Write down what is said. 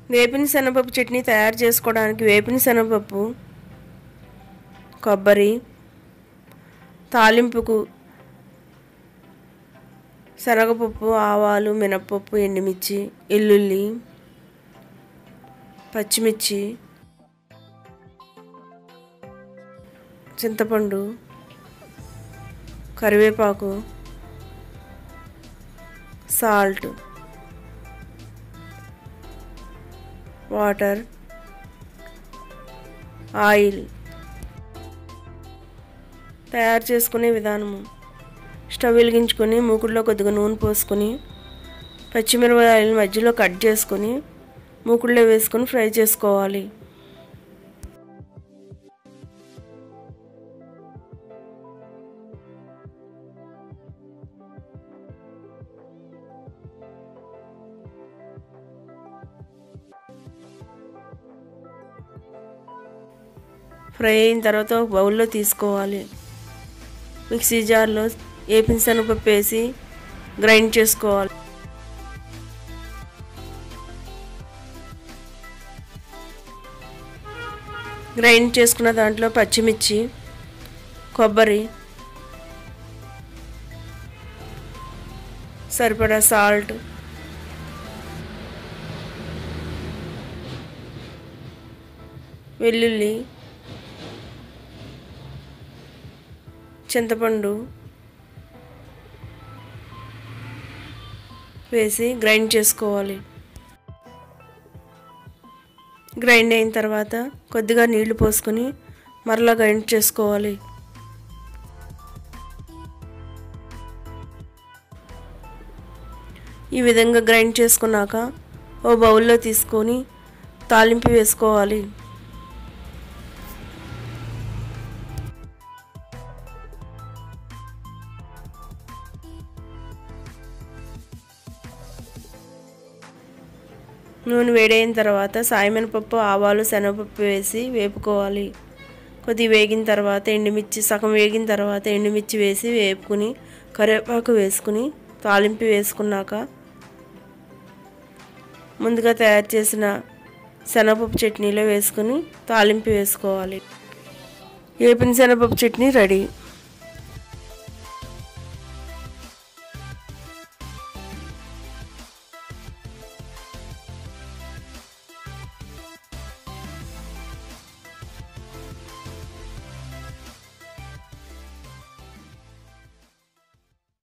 వేపిన శనగపప్పు చట్నీ తయారు చేసుకోవడానికి వేపిన శనగపప్పు కొబ్బరి తాలింపుకు శనగపప్పు ఆవాలు మినప్పప్పు ఎండుమిర్చి ఎల్లుల్లి పచ్చిమిర్చి చింతపండు కరివేపాకు సాల్ట్ వాటర్ ఆయిల్ తయారు చేసుకునే విధానము స్టవ్ వెలిగించుకొని మూకుడులో కొద్దిగా నూనె పోసుకొని పచ్చిమిరపకాయలు మధ్యలో కట్ చేసుకొని మూకుడులో వేసుకొని ఫ్రై చేసుకోవాలి ఫ్రై అయిన తర్వాత ఒక బౌల్లో తీసుకోవాలి మిక్సీ జార్లో వేపిన శనగపప్పు వేసి గ్రైండ్ చేసుకోవాలి గ్రైండ్ చేసుకున్న దాంట్లో పచ్చిమిర్చి కొబ్బరి సరిపడా సాల్ట్ వెల్లుల్లి చింతపండు వేసి గ్రైండ్ చేసుకోవాలి గ్రైండ్ అయిన తర్వాత కొద్దిగా నీళ్లు పోసుకొని మరలా గ్రైండ్ చేసుకోవాలి ఈ విధంగా గ్రైండ్ చేసుకున్నాక ఓ బౌల్లో తీసుకొని తాలింపు వేసుకోవాలి నూనె వేడైన తర్వాత సాయమినపప్పు ఆవాలు శనగపప్పు వేసి వేపుకోవాలి కొద్దిగా వేగిన తర్వాత ఎండుమిర్చి సగం వేగిన తర్వాత ఎండుమిర్చి వేసి వేపుకుని కరివేపాకు వేసుకుని తాలింపు వేసుకున్నాక ముందుగా తయారు చేసిన శనగపప్పు చట్నీలో వేసుకుని తాలింపు వేసుకోవాలి వేపిన శనగపప్పు చట్నీ రెడీ